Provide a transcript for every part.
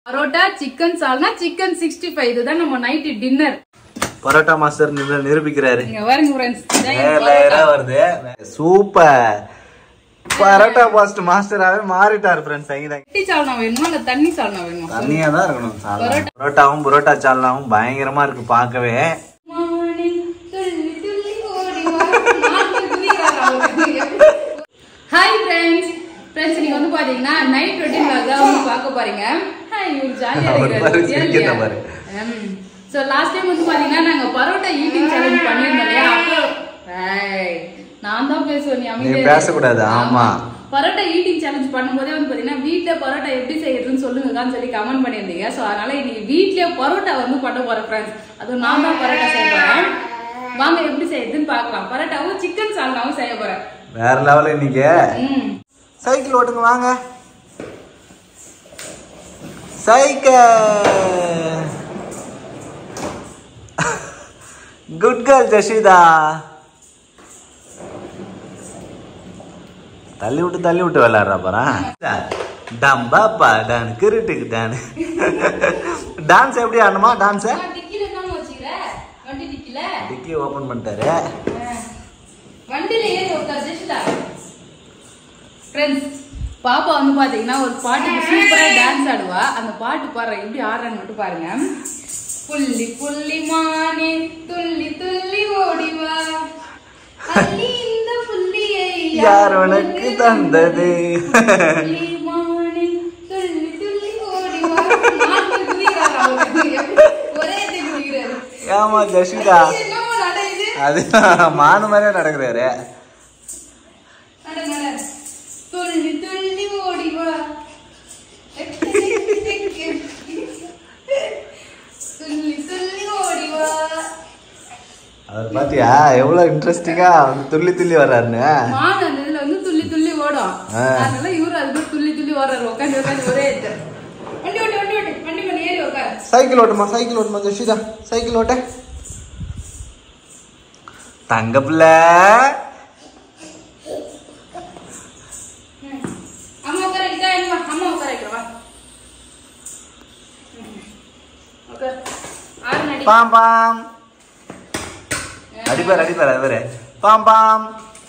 Parotta chicken சால்னா chicken sixty five இதுதான் நம்ம நைட்டு டின்னர் பரோட்டா மாஸ்டர் நிரு- நிரூபிக்கிறாரு இங்க பாருங்க ஃப்ரெண்ட்ஸ் லேயர் லேயரா வருது சூப்பர் பரோட்டா மாஸ்டர் மாஸ்டராவே மாறிட்டாரு ஃப்ரெண்ட்ஸ் சங்கீதா கட்டி சால்னா வேணுமா இல்ல தண்ணி சால்னா வேணுமா தண்ணியா தான் இருக்கணும் சால்னா. பரோட்டாவும் பரோட்டா சால்னாவும் பயங்கரமா இருக்கு பார்க்கவே ஹாய் ஃப்ரெண்ட்ஸ் ஃப்ரெண்ட்ஸ் நீங்க வந்து பாத்தீங்கன்னா நைட் ரொட்டீன் vlog தான் வந்து பார்க்க போறீங்க ஹாய் இவரு ஜாலியா அவர் பாரு, சிரிக்கிறத பாரு. இருக்கிறாரு சோ லாஸ்ட் டைம் வந்து பாத்தீங்கன்னா நாங்க பரோட்டா ஈட்டிங் சேலஞ்ச் பண்ணிருந்தோம் இல்லையா அப்போ ஏய், நான் தான் பேசுவேன் நீ அமைதியா நீ இரு. பேசக்கூடாது, ஆமா. பரோட்டா ஈட்டிங் சேலஞ்ச் பண்ணும்போதே வந்து பாத்தீங்கன்னா வீட்ல பரோட்டா எப்படி செய்யறதுன்னு சொல்லுங்கன்னு சொல்லி கமெண்ட் பண்ணியிருந்தீங்க சோ அதனால இன்னைக்கு வீட்லயே பரோட்டா வந்து பண்ண போறேன் ஃப்ரெண்ட்ஸ் அதுவும் நான் தான் பரோட்டா செய்ய போறேன் வாங்க எப்படி செய்யறதுன்னு பார்க்கலாம் பரோட்டாவும் சிக்கன் சால்னாவும் செய்ய போறேன் வேற லெவல் இன்னைக்கு ம் சைக்கிள் ஓட்டுங்க வாங்க சைக்கிள் குட் கேர்ள் ஜஷிதா தள்ளி விட்டு தள்ளி விட்டு விளையாடுறா பாரா டம்பா டான் கிருட்டுக்கு டான் டான்ஸ் எப்படி ஆடணுமா டான்ஸ் டிக்கில தான் வச்சுக்கிற வண்டி டிக்கில டிக்கி ஓபன் பண்ணிட்டாரு வண்டியில ஏறி உட்கார் ஜெஷிதா ஃப்ரெண்ட்ஸ் பாப்பா வந்து பாத்தீங்கன்னா ஒரு பாட்டுக்கு சூப்பரா டான்ஸ் ஆடுவா அந்த பாட்டு பாடுற எப்படி ஆடுறான்னு மட்டும் பாருங்க புள்ளி புள்ளி மானே துள்ளி துள்ளி ஓடிவா அள்ளி இந்த புள்ளியை யார் உனக்கு தந்தது புள்ளி மானே துள்ளி துள்ளி ஓடிவா மாட்டு குதிக்கிறாரு அவரு. ஒரே இது குதிக்கிறாரு ஏமா ஜஷிதா என்னமோ நடக்குது அது மானு மாதிரியே நடக்குறாரு நட, நட. துள்ளி துள்ளி ஓடி வா துள்ளி துள்ளி ஓடி வா அவர் பாத்தியா எவ்வளவு இன்ட்ரெஸ்டிங்கா வந்து துள்ளி துள்ளி வர்றாருன்னு மான் அந்த இதுல வந்து துள்ளி துள்ளி ஓடும் ஆ. அதனால இவரு அதுக்கு துள்ளி துள்ளி ஓடுறாரு உட்காந்து உட்காந்து ஒரே இது வண்டி ஓட்டு வண்டி ஓட்டு வண்டி மேல ஏறி உட்காரு சைக்கிள் ஓட்டுமா சைக்கிள் ஓட்டுமா ஜஷிதா சைக்கிள் ஓட்ட தங்க பிள்ளை அம்மா உட்கார வைக்கிட்டா என்ன அம்மா உட்கார வைக்கிறவா உட்கார் ஆறு நடி பாம் பாம் அடிப்பார் அடிப்பார் அவரு பாம் பாம்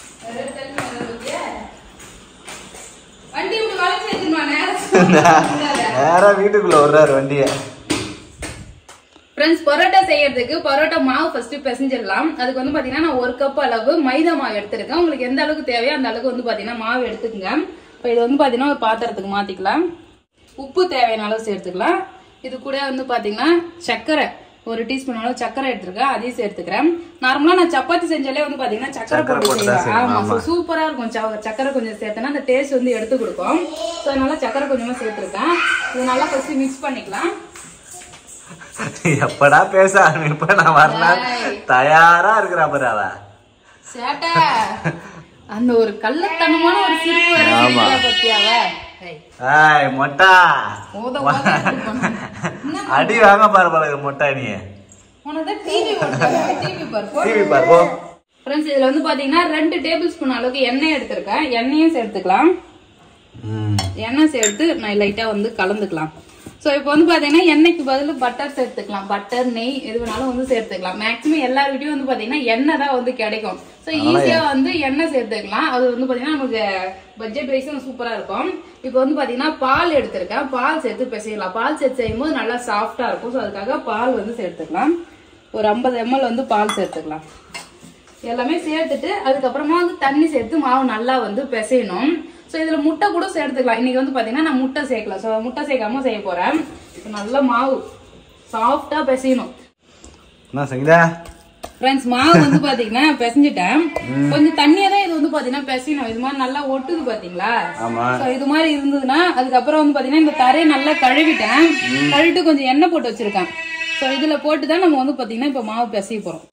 வண்டி இப்படி வளைச்சு வச்சிருமா நேரம் நேரா வீட்டுக்குள்ள வர்றாரு வண்டிய ஃப்ரெண்ட்ஸ் பரோட்டா செய்யறதுக்கு பரோட்டா மாவு ஃபர்ஸ்ட் பிசைஞ்சிடலாம் அதுக்கு வந்து பாத்தீங்கன்னா நான் ஒரு கப் அளவு மைதா மாவு எடுத்திருக்கேன் உங்களுக்கு எந்த அளவுக்கு தேவையோ அந்த அளவுக்கு வந்து பாத்தீங்கன்னா மாவு எடுத்துக்கங்க இப்போ இது வந்து பாத்தீங்கன்னா ஒரு பாத்திரத்துக்கு மாத்திக்கலாம் உப்பு தேவையான அளவு சேர்த்துக்கலாம் இது கூட வந்து பாத்தீங்கன்னா சர்க்கரை ஒரு டீஸ்பூன் அளவு சர்க்கரை எடுத்திருக்கேன் அதையும் சேர்த்துக்கிறேன் நார்மலா நான் சப்பாத்தி செஞ்சாலே வந்து பாத்தீங்கன்னா சர்க்கரை சர்க்கரை போட்டு போட்டு தான் செய்வேன் செய்யணும், ஆமா ஆமா. சூப்பரா இருக்கும் ச- சர்க்கரை கொஞ்சம் சேர்த்தனா அந்த டேஸ்ட் வந்து எடுத்து கொடுக்கும் ஸோ அதனால சர்க்கரை கொஞ்சமா சேர்த்துருக்கேன் இது நல்லா ஃபர்ஸ்ட் மிக்ஸ் பண்ணிக்கலாம் எப்படா பேச ஆரம்பிப்ப நான் வரலாம் ஏய். தயாரா இருக்கிறா பாரு அவ சேட்டை அந்த ஒரு கள்ளத்தனமான ஒரு சிரிப்பு வேற ஆமா. சிரிக்கிறா பாத்தியாவ? ஏய், ஏய் மொட்டா மோத மோத இப்படி பண்ணாத. என்ன அடி வாங்க பாரு பாருங்க மொட்டா நீ உனக்கு டிவி டிவி பாரு போ. டிவி பாரு போ ஃப்ரெண்ட்ஸ் இதுல வந்து பாத்தீங்கன்னா ரெண்டு டேபிள் ஸ்பூன் அளவுக்கு எண்ணெய் எடுத்திருக்கேன் எண்ணெயும் சேர்த்துக்கலாம் ம். எண்ணெய் சேர்த்து நான் லைட்டா வந்து கலந்துக்கலாம் ஸோ இப்போ வந்து பாத்தீங்கன்னா எண்ணெய்க்கு பதில் பட்டர் சேர்த்துக்கலாம் பட்டர் நெய் எது வேணாலும் வந்து சேர்த்துக்கலாம் மேக்ஸிமம் எல்லா வீட்டையும் வந்து பாத்தீங்கன்னா எண்ணெய் தான் வந்து கிடைக்கும் ஸோ ஈஸியா வந்து எண்ணெய் சேர்த்துக்கலாம் அது வந்து பாத்தீங்கன்னா நமக்கு பட்ஜெட் வைஸும் சூப்பரா இருக்கும் இப்போ வந்து பாத்தீங்கன்னா பால் எடுத்திருக்கேன் பால் சேர்த்து பிசையலாம் பால் சேர்த்து செய்யும்போது நல்லா சாஃப்டா இருக்கும் ஸோ அதுக்காக பால் வந்து சேர்த்துக்கலாம் ஒரு ஐம்பது எம்எல் வந்து பால் சேர்த்துக்கலாம் எல்லாமே சேர்த்துட்டு அதுக்கப்புறமா வந்து தண்ணி சேர்த்து மாவு நல்லா வந்து பிசையணும் ஸோ இதுல முட்டை கூட சேர்த்துக்கலாம் இன்னைக்கு வந்து பாத்தீங்கன்னா நான் முட்டை சேர்க்கல ஸோ முட்டை சேர்க்காம செய்ய போறேன் இப்ப நல்ல மாவு சாஃப்டா பிசையணும் என்ன சங்கீதா ஃப்ரெண்ட்ஸ் மாவு வந்து பாத்தீங்கன்னா பிசைஞ்சிட்டேன் கொஞ்சம் தண்ணியா தான் இது வந்து பாத்தீங்கன்னா பிசையணும் இது மாதிரி நல்லா ஒட்டுது பாத்தீங்களா ஆமா ஸோ இது மாதிரி இருந்ததுன்னா அதுக்கப்புறம் வந்து பாத்தீங்கன்னா இந்த தரையை நல்லா கழுவிட்டேன் கழுவிட்டு கொஞ்சம் எண்ணெய் போட்டு வச்சிருக்கேன் ஸோ இதுல போட்டு தான் நம்ம வந்து பாத்தீங்கன்னா இப்ப மாவு பிசைய போறோம்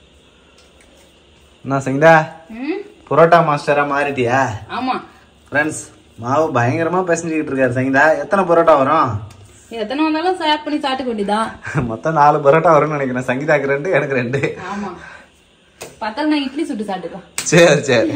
என்ன சங்கீதா ம் புரோட்டா மாஸ்டரா மாறிட்டியா ஆமா ஃப்ரெண்ட்ஸ் மாவு பயங்கரமா பிசைஞ்சுக்கிட்டு இருக்காரு சங்கீதா எத்தனை பரோட்டா வரும் எத்தனை வந்தாலும் ஷேர் பண்ணி சாப்பிட்டுக்க வேண்டியதான் மொத்தம் நாலு பரோட்டா வரும்னு நினைக்கிறேன் சங்கீதாக்கு ரெண்டு எனக்கு ரெண்டு ஆமா பத்தால் நான் இட்லி சுட்டு சாப்பிட்டுக்கலாம் சரி சரி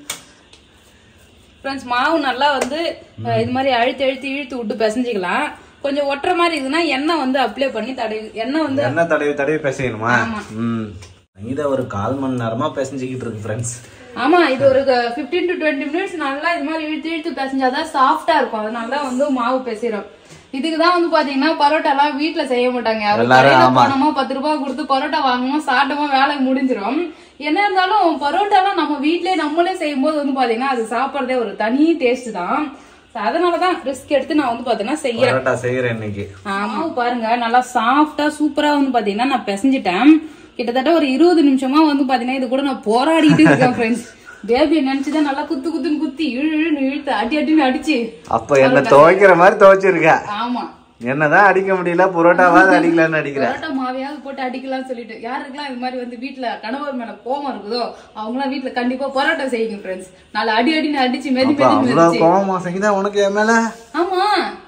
ஃப்ரெண்ட்ஸ் மாவு நல்லா வந்து அஹ், இது மாதிரி அழுத்தி அழுத்தி இழுத்து விட்டு பிசைஞ்சிக்கலாம் கொஞ்சம் ஒட்டுற மாதிரி இருக்குன்னா எண்ணெய் வந்து அப்ளை பண்ணி தடவி எண்ணெய் வந்து எண்ணெய் தடவி தடவி பிசையணுமா ஆமா. ம் இதை ஒரு கால் மணி நேரமா பிசைஞ்சுக்கிட்டு இருக்கு ஃப்ரெண்ட்ஸ் ஆமா இது ஒரு பிப்டீன் டு டுவெண்ட்டி மினிட்ஸ் நல்லா இது மாதிரி இழுத்து இழுத்து பிசைஞ்சாதான் சாஃப்டா இருக்கும் அதனால தான் வந்து மாவு பிசைறோம் இதுக்கு தான் வந்து பாத்தீங்கன்னா பரோட்டா எல்லாம் வீட்ல செய்ய மாட்டாங்க யாரும் எல்லாரும் கடையில ஆமா. போனோமா பத்து ரூபாய் கொடுத்து பரோட்டா வாங்குவோம் சாப்பிட்டோமா வேலை முடிஞ்சிரும் என்ன இருந்தாலும் பரோட்டா எல்லாம் நம்ம வீட்லயே நம்மளே செய்யும் போது வந்து பாத்தீங்கன்னா அது சாப்பிடுறதே ஒரு தனி டேஸ்ட் தான் So அதனாலதான் ரிஸ்க் எடுத்து நான் வந்து பாத்தீங்கன்னா செய்யறேன் பரோட்டா செய்யறேன் இன்னைக்கு ஆமா பாருங்க நல்லா சாஃப்டா சூப்பரா வந்து பாத்தீங்கன்னா நான் பிசைஞ்சிட்டேன் கிட்டத்தட்ட ஒரு இருபது நிமிஷமா வந்து பாத்தீங்கன்னா இது கூட நான் போராடிட்டு இருக்கேன் ஃப்ரெண்ட்ஸ் பேபியை நினைச்சுதான் நல்லா குத்து குத்துன்னு குத்தி இழு இழுன்னு இழுத்து அடி அடின்னு அடிச்சு அப்ப என்ன துவைக்கிற மாதிரி துவைச்சிருக்க ஆமா என்னதான் அடிக்க முடியல புரோட்டாவாவது அடிக்கலாம்னு அடிக்கிற பரோட்டா மாவையாவது போட்டு அடிக்கலாம்னு சொல்லிட்டு யாருக்கெல்லாம் இது மாதிரி வந்து வீட்ல கணவர் மேல கோவம் இருக்குதோ அவங்களாம் வீட்ல கண்டிப்பா பரோட்டா செய்யுங்க ஃப்ரெண்ட்ஸ் நாலு அடி அடின்னு அடிச்சு மெதி அப்ப மெதி அவ்வளவு கோவமா சங்கீதா உனக்கு என் மேல ஆமா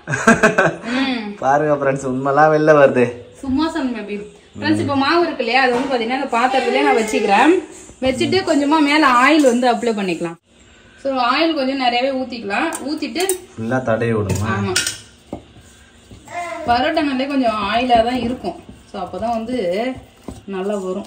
ம் பாருங்க ஃப்ரெண்ட்ஸ் உண்மைலாம் வெளில வருது சும்மா சொன்ன மேபி ஃப்ரெண்ட்ஸ் இப்போ மாவு இருக்கு இல்லையா அது வந்து பாத்தீங்கன்னா இந்த பாத்திரத்துலயே நான் வச்சுக்கிறேன் வச்சுட்டு கொஞ்சமா மேல ஆயில் வந்து அப்ளை பண்ணிக்கலாம் ஸோ ஆயில் கொஞ்சம் நிறையவே ஊத்திக்கலாம் ஊத்திட்டு ஃபுல்லா தடவி விடுமா ஆமா பரோட்டானாலே கொஞ்சம் ஆயிலா தான் இருக்கும் ஸோ அப்பதான் வந்து நல்லா வரும்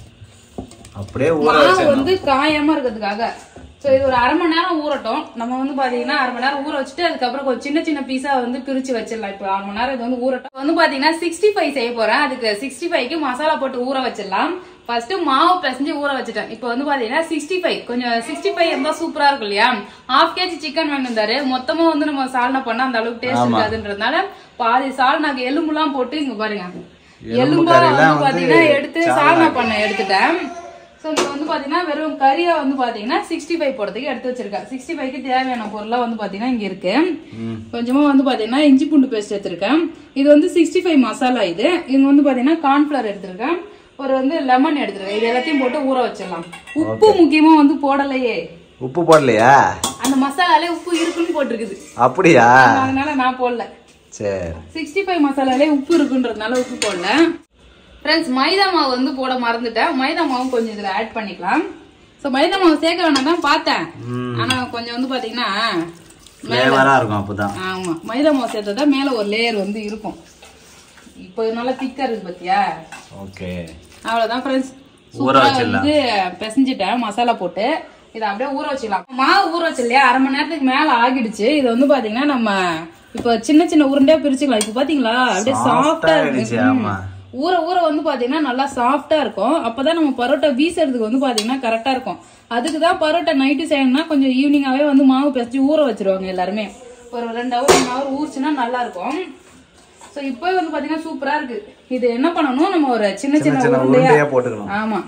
அப்படியே ஊற மாவு வச்சிடணும் வந்து காயாம இருக்கிறதுக்காக ஸோ இது ஒரு அரை மணி நேரம் ஊறட்டும் நம்ம வந்து பாத்தீங்கன்னா அரை மணி நேரம் ஊற வச்சுட்டு அதுக்கப்புறம் கொஞ்சம் சின்ன சின்ன பீஸா வந்து பிரிச்சு வச்சிடலாம் இப்போ அரை மணி நேரம் இது வந்து ஊறட்டும் இப்ப வந்து பாத்தீங்கன்னா சிக்ஸ்டி ஃபைவ் செய்ய போறேன் அதுக்கு சிக்ஸ்டி ஃபைவ்க்கு மசாலா போட்டு ஊற வச்சிடலாம் ஃபர்ஸ்ட் மாவு பிசைஞ்சு ஊற வச்சுட்டேன் இப்போ வந்து பாத்தீங்கன்னா சிக்ஸ்டி ஃபைவ் கொஞ்சம் சிக்ஸ்டி ஃபைவ் இருந்தா சூப்பரா இருக்கும் இல்லையா ஹாஃப் கேஜி சிக்கன் வாங்கியிருந்தாரு மொத்தமா வந்து நம்ம சால்னா பண்ணா அந்த அளவுக்கு டேஸ்ட் இருக்காதுன்றதுனால பாதி சால்னாக்கு எலும்புலாம் போட்டு இங்க பாருங்க எலும்பா கறிலாம் வந்து வந்து பாத்தீங்கன்னா எடுத்து சால்னா பண்ண எடுத்துட்டேன் ஸோ இங்க வந்து பாத்தீங்கன்னா வெறும் கறியா வந்து பாத்தீங்கன்னா சிக்ஸ்டி ஃபைவ் போடுறதுக்கு எடுத்து வச்சிருக்கேன் சிக்ஸ்டி ஃபைவ்க்கு தேவையான பொருள்லாம் வந்து பாத்தீங்கன்னா இங்க இருக்கு கொஞ்சமா வந்து பாத்தீங்கன்னா இஞ்சி பூண்டு பேஸ்ட் எடுத்திருக்கேன் இது வந்து சிக்ஸ்டி ஃபைவ் மசாலா இது இங்க வந்து பாத்தீங்கன்னா கார்ன்ஃபிளவர் எடுத்திருக்கேன் ஒரு வந்து லெமன் எடுத்திருக்கேன் இது எல்லாத்தையும் போட்டு ஊற வச்சிடலாம் உப்பு முக்கியமா வந்து போடலையே உப்பு போடலையா அந்த மசாலாலே உப்பு இருக்குன்னு போட்டிருக்குது அப்படியா அதனால நான் போடல சரி சிக்ஸ்டி ஃபைவ் மசாலாலே உப்பு இருக்குன்றதுனால உப்பு போடல ஃப்ரெண்ட்ஸ் மைதா மாவு வந்து போட மறந்துட்டேன் மைதா மாவும் கொஞ்சம் இதுல ஆட் பண்ணிக்கலாம் ஸோ மைதா மாவு சேர்க்க வேணாம் தான் பார்த்தேன் ஆனா கொஞ்சம் வந்து பாத்தீங்கன்னா ஃப்ளேவரா இருக்கும் அப்பதான் ஆமா மைதா மாவு சேர்த்தா மேல ஒரு லேயர் வந்து இருக்கும் இப்போ இது நல்லா திக்கா இருக்கு பாத்தியா ஓகே அவ்வளவுதான் ஃப்ரெண்ட்ஸ் ஊற சூப்பரா வச்சிடலாம். வந்து பிசைஞ்சிட்டேன் மசாலா போட்டு இதை அப்படியே ஊற வச்சிடலாம் மாவு ஊற வச்சு இல்லையா அரை மணி நேரத்துக்கு மேல ஆகிடுச்சு இது வந்து பாத்தீங்கன்னா நம்ம இப்ப சின்ன சின்ன உருண்டையா பிரிச்சுக்கலாம் இப்ப பாத்தீங்களா அப்படியே Soft சாஃப்டா ஆயிடுச்சு, இருக்கு ஆமா. ம். ஊற ஊற வந்து பாத்தீங்கன்னா நல்லா சாஃப்டா இருக்கும் அப்பதான் நம்ம பரோட்டா வீசுறதுக்கு வந்து பாத்தீங்கன்னா கரெக்டா இருக்கும் அதுக்கு தான் பரோட்டா நைட்டு செய்யணும்னா கொஞ்சம் ஈவினிங்காவே வந்து மாவு பிசைச்சு ஊற வச்சிருவாங்க எல்லாருமே ஒரு ரெண்டு ஹவர் ஒன் ஹவர் ஊறிச்சுன்னா நல்லா இருக்கும் சோ இப்போ வந்து பாத்தீங்கன்னா சூப்பரா இருக்கு இது என்ன பண்ணணும் நம்ம ஒரு சின்ன சின்ன சின்ன சின்ன உருண்டையா உருண்டையா போட்டுக்கணும் ஆமா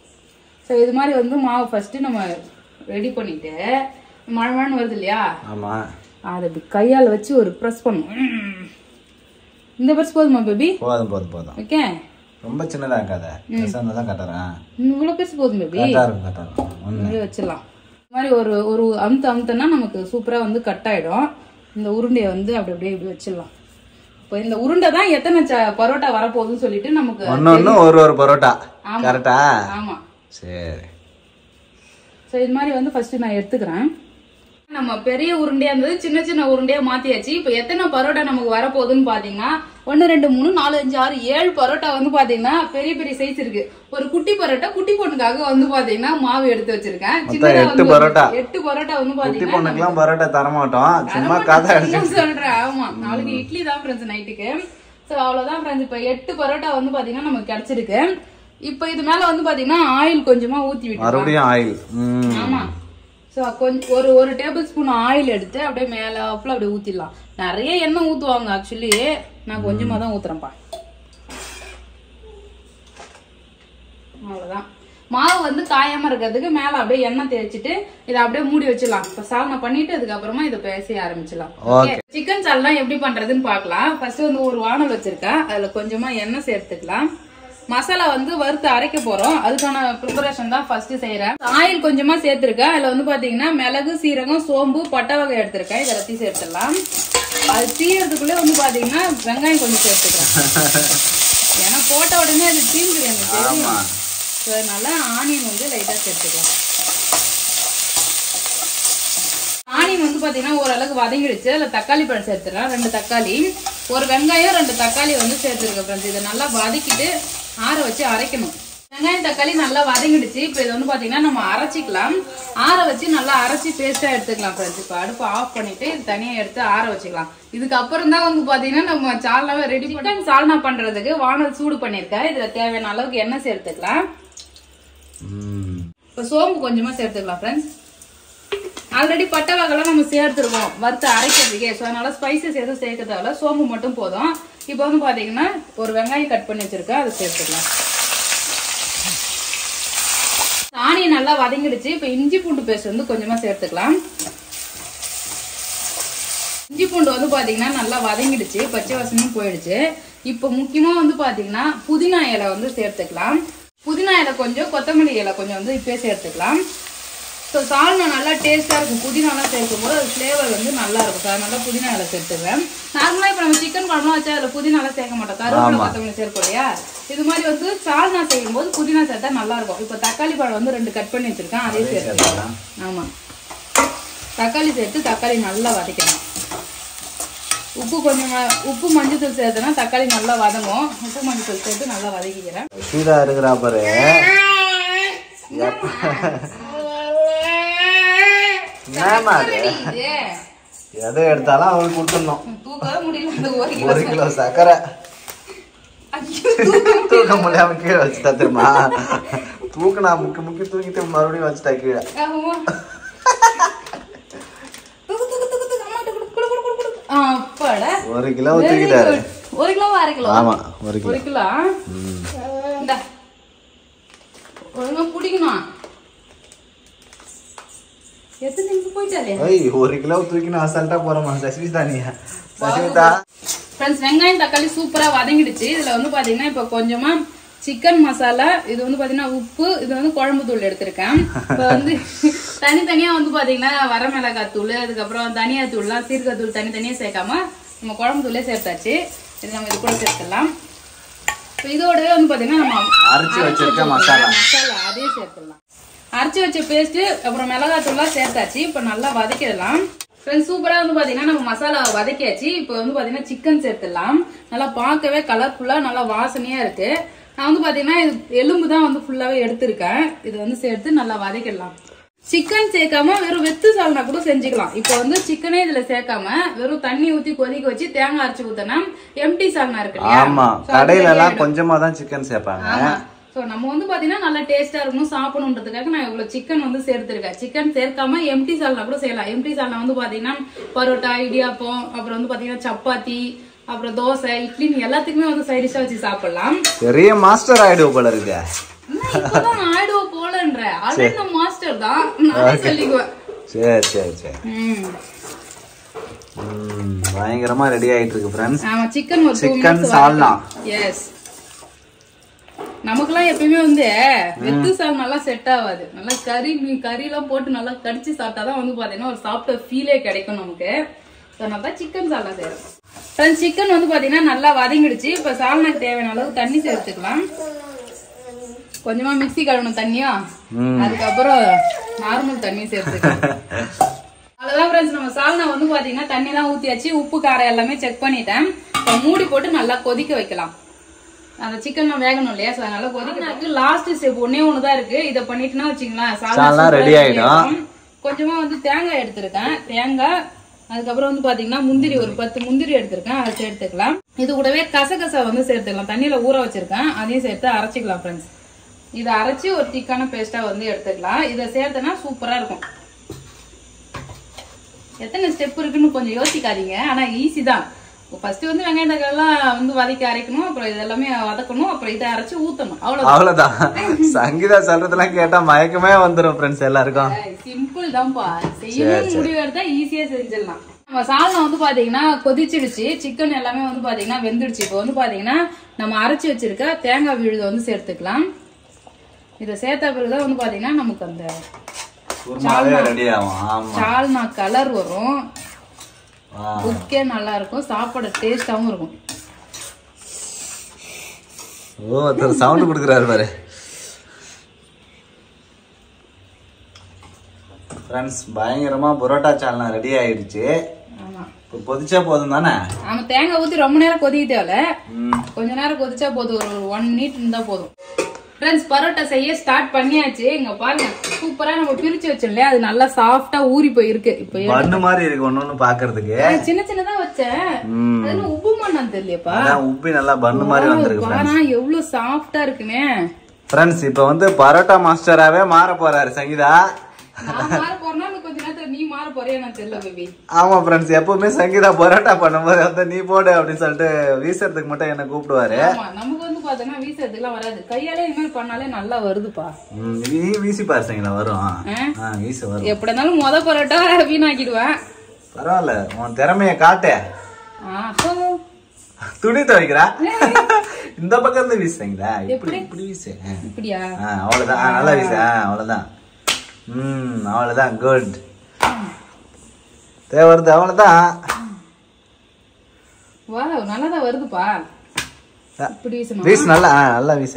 சோ இது மாதிரி வந்து மாவு ஃபர்ஸ்ட் நம்ம ரெடி பண்ணிட்டு மழை மழைன்னு வருது இல்லையா ஆமா அதை இப்படி கையால வச்சு ஒரு ப்ரெஸ் பண்ணும் உம். இந்த பர்ஸ் போதுமா பேபி போதும் போதும் போதும் ஓகே ரொம்ப சின்னதா இருக்காத பெருசாக தான் கட்டுறேன் இவ்வளவு பெருசு போதும் பேபி கரெக்டா இருக்கும் கரெக்டா இருக்கும் ஒண்ணு அப்படியே வச்சிடலாம் இந்த மாதிரி ஒரு ஒரு அமுத்து அமுத்துனா நமக்கு சூப்பரா வந்து கட் ஆயிடும் இந்த உருண்டையை வந்து அப்படி அப்படியே இப்படி வச்சிடலாம் இப்போ இந்த உருண்டை தான் எத்தனை ச- பரோட்டா வரப்போகுதுன்னு சொல்லிட்டு நமக்கு ஒன்னு ஒண்ணு ஒரு ஒரு பரோட்டா கரெக்டா ஆமா சரி ஸோ இது மாதிரி வந்து ஃபர்ஸ்ட் நான் எடுத்துக்கிறேன் நம்ம பெரிய உருண்டையா இருந்தது சின்ன சின்ன உருண்டையா மாத்தியாச்சு இப்போ எத்தனை பரோட்டா நமக்கு வரப்போகுதுன்னு பாத்தீங்கன்னா ஒன்னு ரெண்டு மூணு நாலு அஞ்சு ஆறு ஏழு பரோட்டா வந்து பாத்தீங்கன்னா பெரிய பெரிய சைஸ் இருக்கு ஒரு குட்டி பரோட்டா குட்டி பொண்ணுக்காக வந்து பாத்தீங்கன்னா மாவு எடுத்து வச்சிருக்கேன் சின்னதா எட்டு வந்து பரோட்டா. ஒரு- எட்டு பரோட்டா வந்து குட்டி பாத்தீங்கன்னா பொண்ணுக்கெல்லாம் பரோட்டா தரமாட்டோம் சும்மா கதை அடிச்சு நான் சொல்றேன் ஆமா நாளைக்கு இட்லி தான் ஃப்ரெண்ட்ஸ் நைட்டுக்கு சோ அவ்வளவுதான் ஃப்ரெண்ட்ஸ் இப்ப எட்டு பரோட்டா வந்து பாத்தீங்கன்னா நமக்கு கிடைச்சிருக்கு இப்ப இது மேல வந்து பாத்தீங்கன்னா ஆயில் கொஞ்சமா ஊத்தி விட்டு மறுபடியும் ஆயில் ம் ஆமா சோ கொஞ்சம் ஒரு ஒரு டேபிள் ஸ்பூன் ஆயில் எடுத்து அப்படியே மேல அப்பல அப்படியே ஊத்திடலாம் நிறைய எண்ணெய் ஊத்துவாங்க ஆக்சுவலி நான் கொஞ்சமா தான் ஊத்துறேன்ப்பா அவ்வளவுதான் மாவு வந்து காயாம இருக்கிறதுக்கு மேல அப்படியே எண்ணெய் தேய்ச்சிட்டு இதை அப்படியே மூடி வச்சிடலாம் இப்ப சால்னா பண்ணிட்டு அதுக்கப்புறமா இதை பேச ஆரம்பிச்சிடலாம் Okay. சிக்கன் சால்னா எப்படி பண்றதுன்னு பார்க்கலாம் ஃபர்ஸ்ட் வந்து ஒரு வானல் வச்சிருக்கேன் அதுல கொஞ்சமா எண்ணெய் சேர்த்துக்கலாம் மசாலா வந்து வறுத்து அரைக்க போறோம் அதுக்கான ப்ரிப்பரேஷன் தான் ஃபர்ஸ்ட் செய்யறேன் ஆயில் கொஞ்சமா சேர்த்திருக்கேன் அதுல வந்து பாத்தீங்கன்னா மிளகு சீரகம் சோம்பு பட்டை வகை எடுத்திருக்கேன் இதை எல்லாத்தையும் சேர்த்துடலாம் அது தீயறதுக்குள்ளே வந்து பாத்தீங்கன்னா வெங்காயம் கொஞ்சம் சேர்த்துக்கிறேன் ஏன்னா போட்ட உடனே அது தீங்குது எனக்கு தெரியும் ஆமா ஸோ அதனால ஆனியன் வந்து லைட்டா சேர்த்துக்கலாம் ஆனியன் வந்து பாத்தீங்கன்னா ஓரளவுக்கு வதங்கிடுச்சு அதுல தக்காளி பழம் சேர்த்துக்கலாம் ரெண்டு தக்காளி ஒரு வெங்காயம் ரெண்டு தக்காளி வந்து சேர்த்துருக்கேன் ஃப்ரெண்ட்ஸ் இதை நல்லா வதக்கிட்டு ஆற வச்சு அரைக்கணும் வெங்காயம் தக்காளி நல்லா வதங்கிடுச்சு இப்போ இது வந்து பாத்தீங்கன்னா நம்ம அரைச்சிக்கலாம் ஆற வச்சு நல்லா அரைச்சி பேஸ்டா எடுத்துக்கலாம் ஃப்ரெண்ட்ஸ் இப்போ அடுப்பு ஆஃப் பண்ணிட்டு இது தனியா எடுத்து ஆற வச்சுக்கலாம் இதுக்கு அப்புறம் தான் வந்து பாத்தீங்கன்னா நம்ம சால்னாவை ரெடி பண்ணி சால்னா பண்றதுக்கு வானல் சூடு பண்ணிருக்கேன் இதுல தேவையான அளவுக்கு எண்ணெய் சேர்த்துக்கலாம் ம். இப்போ சோம்பு கொஞ்சமா சேர்த்துக்கலாம் ஃப்ரெண்ட்ஸ் ஆல்ரெடி பட்டை வகைலாம் நம்ம சேர்த்துருக்கோம் வறுத்து அரைக்கிறதுக்கே ஸோ அதனால ஸ்பைசஸ் எதுவும் சேர்க்க தேவையில்ல சோம்பு மட்டும் போதும் இப்போ வந்து பாத்தீங்கன்னா ஒரு வெங்காயம் கட் பண்ணி வச்சிருக்கேன் அதை சேர்த்துக்கலாம் ஆனியன் நல்லா வதங்கிடுச்சு இப்போ இஞ்சி பூண்டு பேஸ்ட் வந்து கொஞ்சமா சேர்த்துக்கலாம் இஞ்சி பூண்டு வந்து பாத்தீங்கன்னா நல்லா வதங்கிடுச்சு பச்சை வாசனையும் போயிடுச்சு இப்போ முக்கியமா வந்து பாத்தீங்கன்னா புதினா இலை வந்து சேர்த்துக்கலாம் புதினா இலை கொஞ்சம் கொத்தமல்லி இலை கொஞ்சம் வந்து இப்பயே சேர்த்துக்கலாம் ஸோ சால்னா நல்லா டேஸ்டா இருக்கும் புதினாலாம் சேர்க்கும் போது அது ஃப்ளேவர் வந்து நல்லா இருக்கும் ஸோ அதனால புதினா இலை சேர்த்துக்கிறேன் நார்மலா இப்போ நம்ம சிக்கன் குழம்புலாம் வச்சா அதில் புதினாலாம் சேர்க்க மாட்டோம் கருவேப்பிலை கொத்தமல்லி சேர்ப்போம் இல்லையா இது மாதிரி வந்து சால்னா செய்யும் போது புதினா சேர்த்தா நல்லா இருக்கும் இப்போ தக்காளி பழம் வந்து ரெண்டு கட் பண்ணி வச்சிருக்கேன் அதையும் சேர்த்துக்கலாம் ஆமா தக்காளி சேர்த்து தக்காளி நல்லா வதக்கணும் உப்பு கொஞ்சம் வ- உப்பு மஞ்சத்தூள் சேர்த்தனா தக்காளி நல்லா வதங்கும் உப்பு மஞ்சத்தூள் சேர்த்து நல்லா வதக்கிக்கிறேன் சீதா இருக்கிறா பாரு என்னம்மா அது? இது எதை எடுத்தாலும் அவளுக்கு கொடுத்துடணும் தூக்கவே முடியல அந்த ஒரு கிலோ ஒரு கிலோ சர்க்கரை ஐயோ, தூக்க முடியாம கீழே வச்சுட்டா தெரியுமா தூக்குனா முக்கி முக்கி தூக்கிட்டு மறுபடியும் வச்சுட்டா கீழே ஆமா. தூக்கு, தூக்கு, தூக்கு, தூக்கு. அம்மாட்ட குடு, குடு, குடு, குடு, குடு. ஆ, அப்பாடா. ஒரு கிலோ Very தூக்கிட்டாரு good. ஒரு கிலோ அரை கிலோ ஆமா ஒரு கிலோ ஒரு கிலோ ம். இந்தா. ஒழுங்கா பிடிக்கணும் எத்தனை நிமிஷம் போயிட்டாலே ஐய் ஒரு கிலோ தூக்கினா அசால்ட்டா போறோமா சசிதா நீ சசிதா ஃப்ரெண்ட்ஸ் வெங்காயம் தக்காளி சூப்பரா வதங்கிடுச்சு இதுல வந்து பாத்தீங்கன்னா இப்போ கொஞ்சமா சிக்கன் மசாலா இது வந்து பாத்தீங்கன்னா உப்பு இது வந்து குழம்பு தூள் எடுத்திருக்கேன் இப்போ வந்து தனித்தனியா வந்து பாத்தீங்கன்னா வரமிளகாய் தூள் அதுக்கப்புறம் தனியா தூள்லாம் சீரக தூள் தனித்தனியா சேர்க்காம நம்ம குழம்பு தூளே சேர்த்தாச்சு இது நம்ம இது கூட சேர்த்துடலாம் இப்போ இதோடவே வந்து பாத்தீங்கன்னா நம்ம அரைச்சு வச்சிருக்க மசாலா மசாலா அதையும் சேர்த்துடலாம் அரைச்சி வச்ச பேஸ்ட் அப்புறம் மிளகாய் தூள்லாம் சேர்த்தாச்சு இப்போ நல்லா வதக்கிடலாம் ஃப்ரெண்ட்ஸ் சூப்பரா வந்து பாத்தீங்கன்னா நம்ம மசாலா வதக்கியாச்சு இப்போ வந்து பாத்தீங்கன்னா சிக்கன் சேர்த்துடலாம் நல்லா பார்க்கவே கலர்ஃபுல்லா நல்லா வாசனையா இருக்கு நான் வந்து பாத்தீங்கன்னா இது எலும்பு தான் வந்து ஃபுல்லாவே எடுத்திருக்கேன் இது வந்து சேர்த்து நல்லா வதக்கிடலாம் சிக்கன் சேர்க்காம வெறும் வெத்து சால்னா கூட செஞ்சுக்கலாம் இப்போ வந்து சிக்கனே இதுல சேர்க்காம வெறும் தண்ணி ஊத்தி கொதிக்க வச்சு தேங்காய் அரைச்சு ஊத்தினா எம்டி சால்னா இருக்கு இல்லையா ஆமா So அது கடையில ready எல்லாம் ஆயிடும். கொஞ்சமா தான் சிக்கன் சேர்ப்பாங்க ஆமா சோ நம்ம வந்து பாத்தீங்கன்னா நல்லா டேஸ்டா இருக்கணும் சாப்பிடணுன்றதுக்காக நான் இவ்வளவு சிக்கன் வந்து சேர்த்திருக்கேன் சிக்கன் சேர்க்காம எம்டி சால்னா கூட செய்யலாம் எம்டி சால்னா வந்து பாத்தீங்கன்னா பரோட்டா இடியாப்பம் அப்புறம் வந்து பாத்தீங்கன்னா சப்பாத்தி அப்புறம் தோசை இட்லின்னு எல்லாத்துக்குமே வந்து சைடிஷா வச்சு சாப்பிடலாம் பெரிய மாஸ்டர் ஆயிடுவோம் போல இருக்கு என்ன இப்பதான் ஆயிடுவோம் போலன்ற ஆல்ரெடி நான் மாஸ்டர் தான் நானே சொல்லிக்குவேன் சரி சரி சரி ம். ம், பயங்கரமா ரெடி ஆயிட்டு இருக்கு ஃப்ரெண்ட்ஸ் ஆமா சிக்கன் ஒரு சிக்கன் சால்னா எஸ் நமக்குலாம் எப்பயுமே வந்து வெத்து சால் நல்லா செட் ஆகாது நல்லா கறி மீன் கறி எல்லாம் போட்டு நல்லா கடிச்சு சாப்பிட்டாதான் வந்து பாத்தீங்கன்னா ஒரு சாப்பிட்ட ஃபீலே கிடைக்கும் நமக்கு அதனால தான் சிக்கன் சால்னா செய்யறோம் ஃப்ரெண்ட்ஸ் சிக்கன் வந்து பாத்தீங்கன்னா நல்லா வதங்கிடுச்சு இப்ப சால்னாக்கு தேவையான அளவு தண்ணி சேர்த்துக்கலாம் கொஞ்சமா மிக்ஸி கழுவணும் தண்ணியும் ம். அதுக்கப்புறம் நார்மல் தண்ணியும் சேர்த்துக்கலாம் அவ்வளவுதான் ஃப்ரெண்ட்ஸ் நம்ம சால்னா வந்து பாத்தீங்கன்னா தண்ணி எல்லாம் ஊத்தியாச்சு உப்பு காரம் எல்லாமே செக் பண்ணிட்டேன் இப்ப மூடி போட்டு நல்லா கொதிக்க வைக்கலாம் அந்த சிக்கன் வேகணும் இல்லையா சோ அதனால கொதிக்க லாஸ்ட் ஸ்டெப் ஒன்னே ஒண்ணுதான் இருக்கு இத பண்ணிட்டுனா வச்சுங்களேன் சால்னா சால்னா சூப்பரா ready ready ஆயிடும். ஆயிடும். கொஞ்சமா வந்து தேங்காய் எடுத்திருக்கேன் தேங்காய் அதுக்கப்புறம் வந்து பாத்தீங்கன்னா முந்திரி ஒரு பத்து முந்திரி எடுத்திருக்கேன் அதை சேர்த்துக்கலாம் இது கூடவே கசகசா வந்து சேர்த்துக்கலாம் தண்ணியில ஊற வச்சிருக்கேன் அதையும் சேர்த்து அரைச்சிக்கலாம் ஃப்ரெண்ட்ஸ் இதை அரைச்சி ஒரு திக்கான பேஸ்டா வந்து எடுத்துக்கலாம் இதை சேர்த்தனா சூப்பரா இருக்கும் எத்தனை ஸ்டெப் இருக்குன்னு கொஞ்சம் யோசிக்காதீங்க ஆனா ஈஸி தான் ஃபர்ஸ்ட் வந்து வெங்காயம் தக்காளி எல்லாம் வந்து வதக்கி அரைக்கணும் அப்புறம் இது எல்லாமே வதக்கணும் அப்புறம் இதை அரைச்சு ஊத்தணும் அவ்வளவு அவ்வளவுதான் சங்கீதா சொல்றதெல்லாம் கேட்டா மயக்கமே வந்துரும் ஃப்ரெண்ட்ஸ் எல்லாருக்கும் சிம்பிள் தான்ப்பா செய்யணும் முடிவு எடுத்தா ஈஸியா செஞ்சிடலாம் நம்ம சால்னா வந்து பாத்தீங்கன்னா கொதிச்சிடுச்சு சிக்கன் எல்லாமே வந்து பாத்தீங்கன்னா வெந்துடுச்சு இப்போ வந்து பாத்தீங்கன்னா நம்ம அரைச்சு வச்சிருக்க தேங்காய் விழுதை வந்து சேர்த்துக்கலாம் இதை சேர்த்த பிறகுதான் வந்து பாத்தீங்கன்னா நமக்கு அந்த குருமாவே ரெடி ஆகும் ஆமா சால்னா கலர் வரும் ஆ. புக்கே நல்லா இருக்கும் சாப்பாடு டேஸ்டாவும் இருக்கும் ஓ ஒருத்தர் சவுண்ட் கொடுக்குறாரு பாரு ஃப்ரெண்ட்ஸ் பயங்கரமா புரோட்டா சால்னா ரெடி ஆயிடுச்சு ஆமா இப்போ கொதிச்சா போதும் தானே ஆமா தேங்காய் ஊத்தி ரொம்ப நேரம் கொதிக்க தேவையில்ல ம். கொஞ்ச நேரம் கொதிச்சா போதும் ஒரு ஒன் மினிட் இருந்தா போதும் ஃப்ரெண்ட்ஸ் பரோட்டா செய்ய ஸ்டார்ட் பண்ணியாச்சு இங்க பாருங்க சூப்பரா நம்ம பிரிச்சு வச்சோம் இல்லையா அது நல்லா சாஃப்டா ஊறி போயிருக்கு இப்போ பண்ணு மாதிரி இருக்கு ஒண்ணு ஒண்ணு பாக்குறதுக்கு நான் சின்ன சின்னதா வச்சேன் ம். அது என்ன உப்பு மண்ணான்னு தெரியலையப்பா அதான் உப்பி நல்லா பண்ணு மாதிரி வந்திருக்கு பாரா எவ்வளவு சாஃப்டா இருக்குன்னு ஃப்ரெண்ட்ஸ் இப்போ வந்து பரோட்டா மாஸ்டராவே மாற போறாரு சங்கீதா நான் மாற போறேன்னா இன்னும் கொஞ்ச நேரத்துல நீ மாற போறியா எனக்கு தெரியல பேபி ஆமா ஃப்ரெண்ட்ஸ் எப்பவுமே சங்கீதா பரோட்டா பண்ணும்போது வந்து நீ போடு அப்படின்னு சொல்லிட்டு வீசுறதுக்கு மட்டும் என்ன கூப்பிடுவாரு ஆமா நமக்கு வந்து பாத்தீங்கன்னா வீசுறதுக்குலாம் வராது கையாலே இது மாதிரி பண்ணாலே நல்லா வருதுப்பா ம், நீ வீசி பாரு சங்கீதா வரும் ஆ? ஆ வீசு வரும் எப்படி இருந்தாலும் முத பரோட்டா வீணாக்கிடுவேன் பரவாயில்ல உன் திறமைய காட்டு ஆஹோ. துணி துவைக்கிறா இந்த பக்கம் இருந்து வீசுறீங்களா இப்படி இப்படி வீசு ஆ. இப்படியா ஆ, அவ்வளவுதான் ஆ, நல்லா வீசு ஆ, அவ்வளவுதான் ம் அவ்வளவுதான் குட் தேவை வருது அவ்வளவுதான் வா நல்லாதான் வருதுப்பா இப்படி வீசணும் வீசு நல்லா ஆ, நல்லா வீசு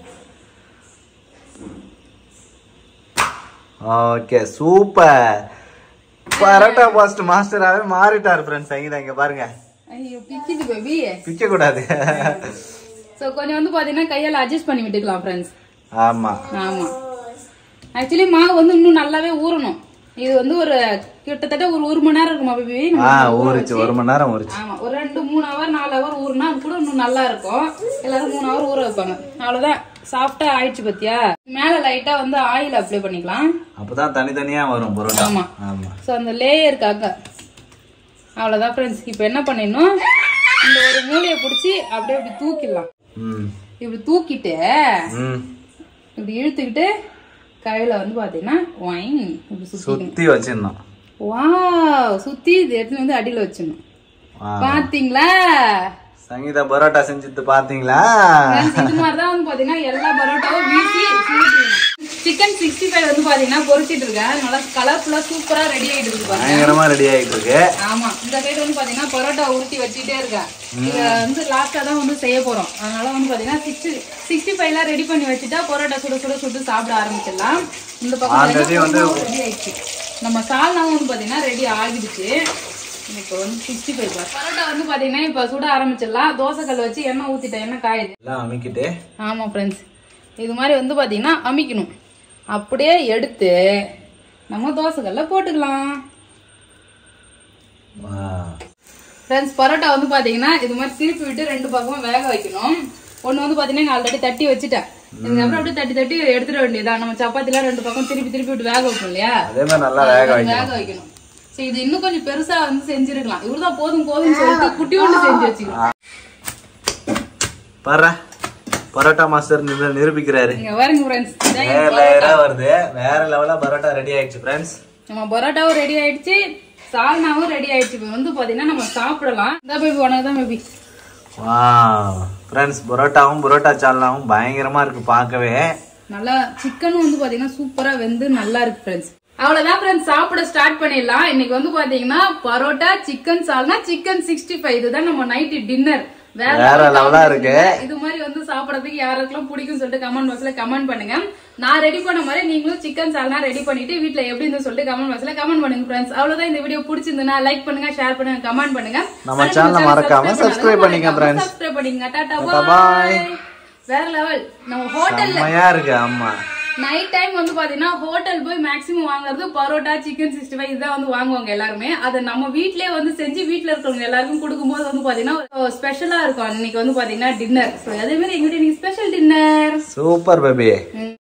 ஓகே சூப்பர் பரோட்டா பாஸ்ட் மாஸ்டராகவே மாறிட்டாரு ஃப்ரெண்ட்ஸ் சங்கீதா இங்க பாருங்க ஐயோ பிக்குது பேபி பிக்க கூடாது சோ கொஞ்சம் வந்து பாத்தீங்கன்னா கையால அட்ஜஸ்ட் பண்ணி விட்டுக்கலாம் ஃப்ரெண்ட்ஸ் ஆமா ஆமா ஆக்சுவலி மாவு வந்து இன்னும் நல்லாவே ஊறணும் இது வந்து ஒரு கிட்டத்தட்ட ஒரு ஒரு மணி நேரம் இருக்குமா பேபி ஆ ஊறிச்சு ஒரு மணி நேரம் ஊறிச்சு ஆமா ஒரு ரெண்டு மூணு ஹவர் நாலு ஹவர் ஊறுனா அது கூட இன்னும் நல்லா இருக்கும் எல்லாரும் மூணு ஹவர் ஊற வைப்பாங்க அவ்வளவுதான் சாஃப்டா ஆயிடுச்சு பத்தியா மேல லைட்டா வந்து ஆயில் அப்ளை பண்ணிக்கலாம் அப்பதான் தனித்தனியா வரும் பரோட்டா ஆமா. ஆமா ஸோ அந்த லேயருக்காக அவ்வளோதான் ஃப்ரெண்ட்ஸ் இப்போ என்ன பண்ணிடணும் இந்த ஒரு மூலையை பிடிச்சி அப்படியே இப்படி தூக்கிடலாம் ம் இப்படி தூக்கிட்டு ம் இப்படி இழுத்துக்கிட்டு கையில வந்து பாத்தீங்கன்னா ஒயின் இப்படி சுத்தி சுத்தி வச்சிருந்தோம் வாவ் சுத்தி இது எடுத்துன்னு வந்து அடியில வச்சிடணும் ஆ. பாத்தீங்களா சங்கீதா பரோட்டா செஞ்சது பாத்தீங்களா Friends, இது மாதிரிதான் வந்து பாத்தீங்கன்னா எல்லா பரோட்டாவும் வீசி சிக்கன் சிக்ஸ்டி ஃபைவ் வந்து பாத்தீங்கன்னா பொரிச்சிட்டு இருக்கேன் நல்லா கலர்ஃபுல்லா சூப்பரா ரெடி ஆயிட்டு இருக்கு பாருங்க பயங்கரமா ரெடி ஆயிட்டு இருக்கு ஆமா இந்த சைடு வந்து பாத்தீங்கன்னா பரோட்டா உருட்டி வச்சுட்டே இருக்கேன் இத வந்து லாஸ்டா தான் வந்து செய்ய போறோம் அதனால வந்து பாத்தீங்கன்னா சிக்ஸ்டி சிக்ஸ்டி ஃபைவ்ல ரெடி பண்ணி வச்சுட்டா பரோட்டா சுட சுட சுட்டு சாப்பிட ஆரம்பிச்சிடலாம் இந்த Already பக்கம் வந்து- ரெடி ஆயிடுச்சு நம்ம சால்னாவும் வந்து பாத்தீங்கன்னா ரெடி ஆகிடுச்சு இப்போ வந்து சிக்ஸ்டி ஃபைவ் பரோட்டா வந்து பாத்தீங்கன்னா இப்ப சுட ஆரம்பிச்சிடலாம் தோசை கல் வச்சு எண்ணெய் ஊத்திட்டேன் எண்ணெய் காயுது எல்லாம் அமைக்கிட்டு ஆமா ஃப்ரெண்ட்ஸ் இது மாதிரி வந்து பாத்தீங்கன்னா அமிக்கணும் அப்படியே எடுத்து நம்ம தோசைக்கல்ல போட்டுக்கலாம் ஃப்ரெண்ட்ஸ் பரோட்டா வந்து பாத்தீங்கன்னா இது மாதிரி திருப்பி விட்டு ரெண்டு பக்கமும் வேக வைக்கணும் ஒண்ணு வந்து பாத்தீங்கன்னா ஆல்ரெடி தட்டி வச்சுட்டேன் இதுக்கப்புறம் அப்படியே தட்டி தட்டி எடுத்துட வேண்டியதுதான் நம்ம சப்பாத்திலாம் ரெண்டு பக்கம் திருப்பி திருப்பி விட்டு வேக வைக்கணும் இல்லையா அதே மாதிரி நல்லா வேக வைக்கணும் வேக வைக்கணும் சரி இது இன்னும் கொஞ்சம் பெருசா வந்து செஞ்சிருக்கலாம் இவருதான் போதும் போதும்னு சொல்லிட்டு குட்டி ஒன்று செஞ்சு வச்சுக்கலாம் பாரு பரோட்டா மாஸ்டர் நிரு- நிரூபிக்கிறாரு இங்க பாருங்க ஃப்ரெண்ட்ஸ் வேற லெவலா வருது வேற லெவலா பரோட்டா ரெடி ஆயிடுச்சு ஃப்ரெண்ட்ஸ் நம்ம பரோட்டாவும் ரெடி ஆயிடுச்சு சால்னாவும் ரெடி ஆயிடுச்சு இப்போ வந்து பாத்தீங்கன்னா நம்ம சாப்பிடலாம் இந்த பேபி உனக்கு தான் பேபி வா ஃப்ரெண்ட்ஸ் பரோட்டாவும் பரோட்டா சால்னாவும் பயங்கரமா இருக்கு பார்க்கவே நல்லா சிக்கனும் வந்து பாத்தீங்கன்னா சூப்பரா வெந்து நல்லா இருக்கு ஃப்ரெண்ட்ஸ் அவ்வளவுதான் ஃப்ரெண்ட்ஸ் சாப்பிட ஸ்டார்ட் பண்ணிடலாம் இன்னைக்கு வந்து பாத்தீங்கன்னா பரோட்டா சிக்கன் சால்னா சிக்கன் சிக்ஸ்டி ஃபைவ் இதுதான் நம்ம நைட்டு டின்னர் வேற வேற level level ஆ combination இருக்கு. இல்ல. இது மாதிரி வந்து சாப்பிடறதுக்கு யாருக்கெல்லாம் பிடிக்கும் சொல்லிட்டு கமெண்ட் பாக்ஸ்ல கமெண்ட் பண்ணுங்க நான் ரெடி பண்ண மாதிரி நீங்களும் சிக்கன் சால்னா ரெடி பண்ணிட்டு வீட்ல எப்படி இருந்து சொல்லிட்டு கமெண்ட் பாக்ஸ்ல கமெண்ட் பண்ணுங்க ஃப்ரெண்ட்ஸ் அவ்வளவுதான் இந்த வீடியோ பிடிச்சிருந்தா லைக் பண்ணுங்க ஷேர் பண்ணுங்க கமெண்ட் பண்ணுங்க நம்ம channel அ மறக்காம subscribe பண்ணிக்க friends. சப்ஸ்கிரைப் பண்ணிக்கங்க டாடா Tata, பாய் bye. வேற லெவல் நம்ம ஹோட்டல்ல செம்மையா இருக்கு ஆமா நைட் டைம் வந்து பாத்தீங்கன்னா ஹோட்டல் போய் மேக்ஸிமம் வாங்குறது பரோட்டா சிக்கன் சிக்ஸ்டி ஃபைவ் இதுதான் வந்து வாங்குவாங்க எல்லாருமே அதை நம்ம வீட்லயே வந்து செஞ்சு வீட்ல இருக்கிறவங்க எல்லாருக்கும் கொடுக்கும்போது வந்து பாத்தீங்கன்னா ஸ்பெஷலா இருக்கும் இன்னைக்கு வந்து பாத்தீங்கன்னா டின்னர் அதே மாதிரி எங்களுடைய ஸ்பெஷல் டின்னர் சூப்பர் பேபி